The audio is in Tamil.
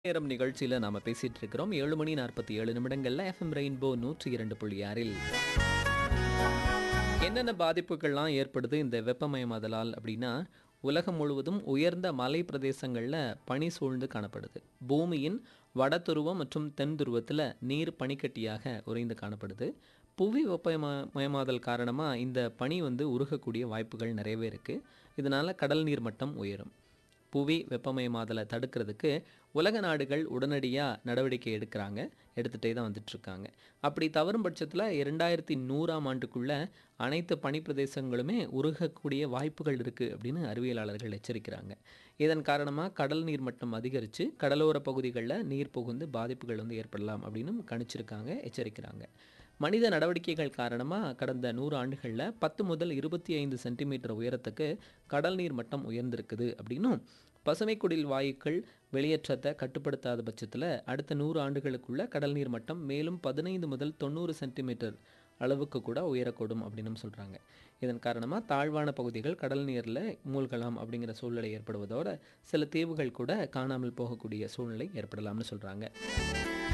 நேரம் நிகழ்ச்சியில நாம பேசிட்டு இருக்கிறோம் ஏழு மணி நாற்பத்தி ஏழு நிமிடங்கள்ல எஃப்எம் ரெயின்போ நூற்றி இரண்டு புள்ளி ஆறில் என்னென்ன பாதிப்புகள்லாம் ஏற்படுது இந்த வெப்பமயமாதலால் அப்படின்னா உலகம் முழுவதும் உயர்ந்த மலை பிரதேசங்களில் பனி சூழ்ந்து காணப்படுது பூமியின் வட துருவம் மற்றும் தென் துருவத்தில் நீர் பனிக்கட்டியாக உறைந்து காணப்படுது புவி வெப்பமயமாதல் காரணமாக இந்த பனி வந்து உருகக்கூடிய வாய்ப்புகள் நிறையவே இருக்குது இதனால் கடல் நீர் மட்டம் உயரும் புவி வெப்பமயமாதலை தடுக்கிறதுக்கு உலக நாடுகள் உடனடியாக நடவடிக்கை எடுக்கிறாங்க எடுத்துகிட்டே தான் வந்துட்டுருக்காங்க அப்படி தவறும் பட்சத்தில் இரண்டாயிரத்தி நூறாம் ஆண்டுக்குள்ள அனைத்து பனிப்பிரதேசங்களுமே உருகக்கூடிய வாய்ப்புகள் இருக்குது அப்படின்னு அறிவியலாளர்கள் எச்சரிக்கிறாங்க இதன் காரணமாக கடல் நீர் மட்டம் அதிகரித்து கடலோர பகுதிகளில் நீர் புகுந்து பாதிப்புகள் வந்து ஏற்படலாம் அப்படின்னு கணிச்சிருக்காங்க எச்சரிக்கிறாங்க மனித நடவடிக்கைகள் காரணமாக கடந்த நூறு ஆண்டுகளில் பத்து முதல் இருபத்தி ஐந்து சென்டிமீட்டர் உயரத்துக்கு கடல் நீர் மட்டம் உயர்ந்திருக்குது அப்படின்னும் பசுமைக்குடில் வாயுக்கள் வெளியேற்றத்தை கட்டுப்படுத்தாத பட்சத்தில் அடுத்த நூறு ஆண்டுகளுக்குள்ள கடல் நீர் மட்டம் மேலும் பதினைந்து முதல் தொண்ணூறு சென்டிமீட்டர் அளவுக்கு கூட உயரக்கூடும் அப்படின்னு சொல்கிறாங்க இதன் காரணமாக தாழ்வான பகுதிகள் கடல் நீரில் மூழ்கலாம் அப்படிங்கிற சூழ்நிலை ஏற்படுவதோட சில தீவுகள் கூட காணாமல் போகக்கூடிய சூழ்நிலை ஏற்படலாம்னு சொல்கிறாங்க